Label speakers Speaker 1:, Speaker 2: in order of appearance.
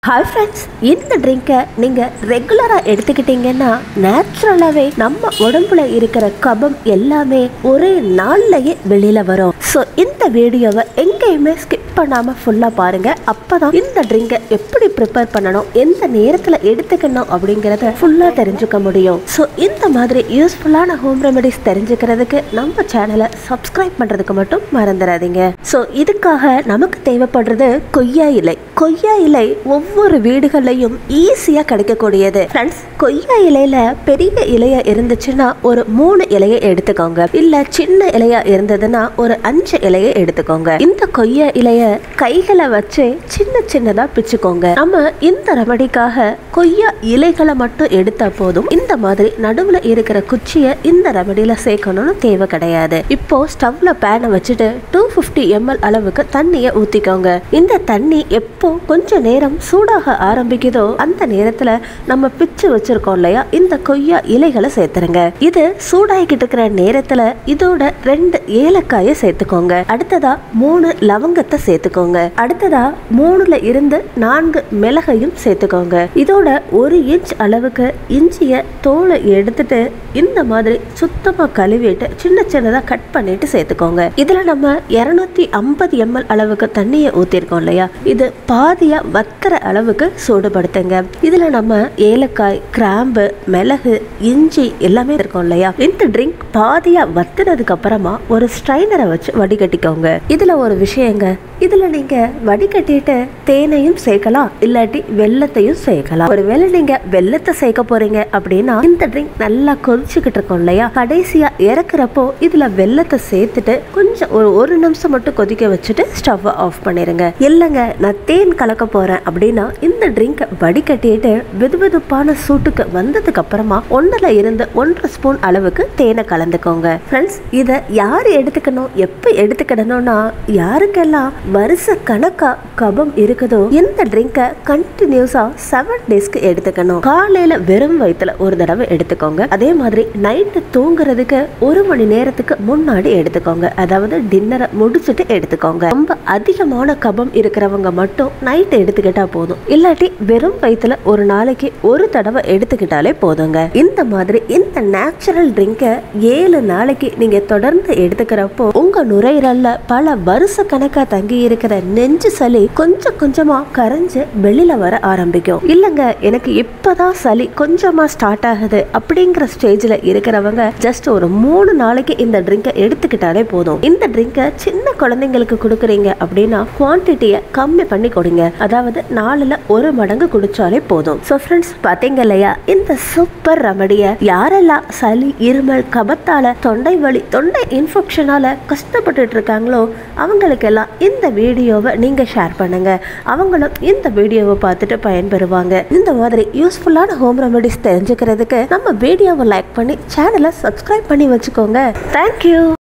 Speaker 1: hi friends இந்த ட்ரிங்கை நீங்கள் ரெகுலராக எடுத்துக்கிட்டீங்கன்னா நேச்சுரலாகவே நம்ம உடம்புல இருக்கிற கபம் எல்லாமே ஒரே நாள்லயே வெளியில் வரும் ஸோ இந்த வீடியோவை எங்கேயுமே ஸ்கிப் பண்ணாமல் ஃபுல்லாக பாருங்கள் அப்போ தான் இந்த ட்ரிங்கை எப்படி ப்ரிப்பேர் பண்ணணும் எந்த நேரத்தில் எடுத்துக்கணும் அப்படிங்கிறத ஃபுல்லாக தெரிஞ்சுக்க முடியும் ஸோ இந்த மாதிரி யூஸ்ஃபுல்லான ஹோம் ரெமெடிஸ் தெரிஞ்சுக்கிறதுக்கு நம்ம சேனலை சப்ஸ்கிரைப் பண்ணுறதுக்கு மட்டும் மறந்துடாதீங்க ஸோ இதுக்காக நமக்கு தேவைப்படுறது கொய்யா இலை கொய்யா இலை ஒவ்வொரு வீடுகள்லையும் ஈஸியாக கிடைக்கக்கூடியது ஃப்ரெண்ட்ஸ் கொய்யா இலையில பெரிய இலையா இருந்துச்சுன்னா ஒரு மூணு இலையை எடுத்துக்கோங்க இல்ல சின்ன இலையா இருந்ததுன்னா ஒரு அஞ்சு இலையை எடுத்துக்கோங்க இந்த கொய்யா இலைய கைகளை வச்சு சின்ன சின்னதா பிச்சுக்கோங்க நம்ம இந்த ரெமடிக்காக கொய்யா இலைகளை மட்டும் எடுத்தா போதும் இந்த மாதிரி நடுவுல இருக்கிற குச்சியை இந்த ரெமடியில சேர்க்கணும்னு தேவை கிடையாது இப்போ ஸ்டவ்ல பேனை வச்சுட்டு டூ ஃபிஃப்டி எம்எல் அளவுக்கு தண்ணியை ஊத்திக்கோங்க இந்த தண்ணி எப்போ கொஞ்ச நேரம் சூடாக ஆரம்பிக்குதோ அந்த நேரத்துல நம்ம பிச்சு வச்சிருக்கோம் இல்லையா இந்த கொய்யா இலைகளை சேர்த்துருங்க இது சூடாகிக்கிட்டு இருக்கிற நேரத்துல இதோட ரெண்டு ஏலக்காயை சேர்த்துக்கோங்க அடுத்ததா மூணு லவங்கத்தை சேர்த்துக்கோங்க அடுத்ததா மூணுல இருந்து நான்கு மிளகையும் சேர்த்துக்கோங்க இதோட ஒரு இன்ச் அளவுக்கு இஞ்சிய தோலை எடுத்துட்டு இந்த மாதிரி சுத்தமா கழுவிட்டு சின்ன சின்னதா கட் பண்ணிட்டு சேர்த்துக்கோங்க இதுல நம்ம இருநூத்தி ஐம்பது எம்எல் அளவுக்கு தண்ணியை ஊத்திருக்கோம் இல்லையா இது பாதியா வத்துற அளவுக்கு சூடுபடுத்துங்க இதுல நம்ம ஏலக்காய் கிராம்பு மிளகு இஞ்சி எல்லாமே இருக்கோம் இல்லையா இந்த ட்ரிங்க் பாதியா வத்துனதுக்கு அப்புறமா ஒரு ஸ்ட்ரைனரை வச்சு வடிகட்டிக்கோங்க இதுல ஒரு விஷயங்க இதுல நீங்க வடிகட்டிட்டு தேனையும் சேர்க்கலாம் இல்லாட்டி வெள்ளத்தையும் சேர்க்கலாம் ஒருவேளை நீங்க வெள்ளத்தை சேர்க்க போறீங்க அப்படின்னா இந்த ட்ரிங்க் நல்லா கொதிச்சுக்கிட்டு இருக்கோம் இல்லையா கடைசியா இறக்குறப்போ இதுல வெள்ளத்தை சேர்த்துட்டு கொஞ்சம் ஒரு ஒரு நிமிஷம் மட்டும் கொதிக்க வச்சுட்டு ஸ்டவ் ஆஃப் பண்ணிருங்க இல்லைங்க நான் தேன் கலக்க போறேன் அப்படின்னா இந்த ட்ரிங்கை வடிகட்டிட்டு வெதுவெதுப்பான சூட்டுக்கு வந்ததுக்கு அப்புறமா ஒன்றுல இருந்து ஒன்றரை ஸ்பூன் அளவுக்கு தேனை கலந்துக்கோங்க ஃப்ரெண்ட்ஸ் இதை யார் எடுத்துக்கணும் எப்போ எடுத்துக்கணும்னா யாருக்கெல்லாம் வருஷ கணக்கா கபம் இருக்குதோ இந்த ட்ரிங்கை கண்டினியூஸா செவன் டேஸ்க்கு எடுத்துக்கணும் காலையில வெறும் வயிற்றுல ஒரு தடவை எடுத்துக்கோங்க அதே மாதிரி நைட்டு தூங்குறதுக்கு ஒரு மணி நேரத்துக்கு முன்னாடி எடுத்துக்கோங்க அதாவது டின்னரை முடிச்சுட்டு எடுத்துக்கோங்க ரொம்ப அதிகமான கபம் இருக்கிறவங்க மட்டும் நைட் எடுத்துக்கிட்டா போதும் இல்லாட்டி வெறும் வயிற்றுல ஒரு நாளைக்கு ஒரு தடவை எடுத்துக்கிட்டாலே போதுங்க இந்த மாதிரி இந்த நேச்சுரல் ட்ரிங்கை ஏழு நாளைக்கு நீங்க தொடர்ந்து எடுத்துக்கிறப்போ உங்க நுரையீரல்ல பல வருஷ கணக்கா தங்கி இருக்கிற நெஞ்சு சளி கொஞ்சம் கொஞ்சமா கரைஞ்சு வெளியில வர ஆரம்பிக்கும் இல்லங்க எனக்கு இப்பதான் சளி கொஞ்சமா ஸ்டார்ட் ஆகுது அப்படிங்கிற ஸ்டேஜ்ல இருக்கிறவங்க ஜஸ்ட் ஒரு மூணு நாளைக்கு இந்த ட்ரிங்கை எடுத்துக்கிட்டாலே போதும் இந்த ட்ரிங்கை சின்ன குழந்தைங்களுக்கு கொடுக்குறீங்க அப்படின்னா குவான்டிட்டியை கம்மி பண்ணி கொடுங்க அதாவது நாலுல ஒரு மடங்கு குடிச்சாலே போதும் ஸோ ஃப்ரெண்ட்ஸ் பார்த்தீங்க இல்லையா இந்த சூப்பர் ரெமடியை யாரெல்லாம் சளி இருமல் கபத்தால தொண்டை வலி தொண்டை இன்ஃபெக்ஷனால கஷ்டப்பட்டுட்டு இருக்காங்களோ அவங்களுக்கெல்லாம் இந்த வீடியோவை நீங்க ஷேர் பண்ணுங்க அவங்களும் இந்த வீடியோவை பார்த்துட்டு பயன்பெறுவாங்க இந்த மாதிரி யூஸ்ஃபுல்லான ஹோம் ரெமடிஸ் தெரிஞ்சுக்கிறதுக்கு நம்ம வீடியோவை லைக் பண்ணி சேனலை சப்ஸ்கிரைப் பண்ணி வச்சுக்கோங்க தேங்க்யூ